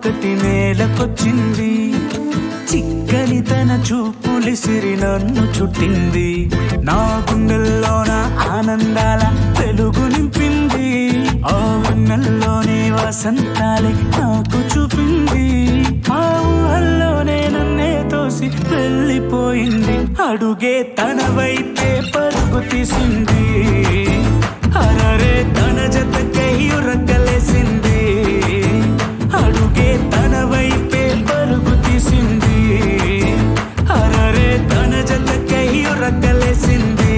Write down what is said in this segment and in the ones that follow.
ఒకటి నేలకొచ్చింది చిక్కని తన చూపులిసిరి నన్ను చుట్టింది నా గుండెల్లోన ఆనందాల వెలుగు నింపింది ఆ వెన్నెల్లోనే వసంతాలే నాకు చూపింది ఆ ఊహల్లోనే నన్నే తోసి వెళ్ళిపోయింది అడుగే తన వైపే పరుగు తీసింది అరరే తన జతకై ఉరకలేసింది అడుగే తన వైపే పరుగు తీసింది అరరే తన జతకై ఉరకలేసింది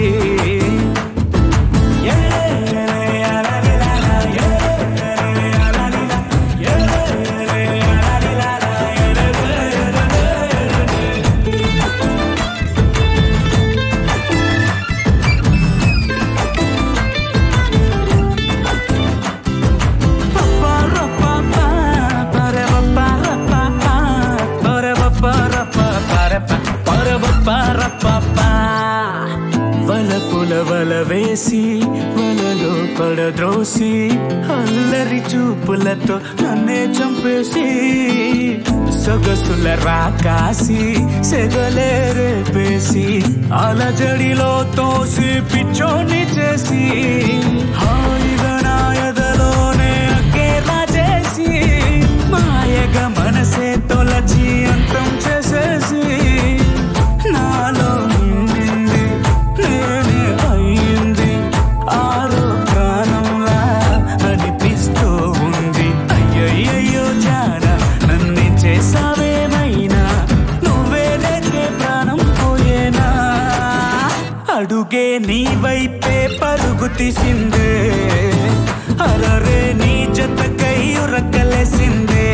వలపుల వల వేసి వలలో పడద్రోసి అల్లరి చూపులతో నన్నే చంపేసి సొగసుల రాకాసి సెగలే రేపేసి అలజడిలో తోసి పిచ్చోని చేసి హాయిగా నా ఎదలోనే అక్కేలా చేసి మాయగా మనసే తొలచి అంతం చేసేసి నాలో నిండింది నేనే అయింది ఆరో ప్రాణంలా అనిపిస్తూ ఉంది అయ్యయ్యో జాన నన్ను చేసావేమైనా నువ్వే లేకే ప్రాణం పోయేనా అడుగే నీ వైపే పరుగు తీసిందే అరరే నీ జతకై ఉరకలేసిందే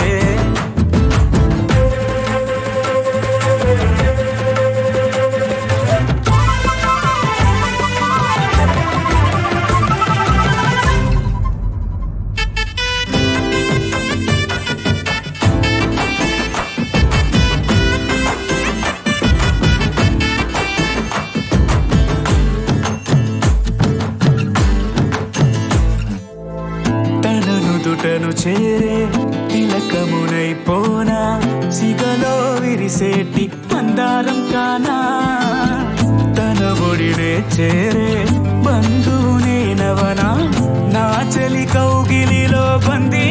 తనను దుటను చేరే తిలకమునైపోనా సిగలో విరిసేటి మందారం కానా తన ఒడినే చేరే బంధువునే నవనా నా చెలి కౌగిలిలో బందీ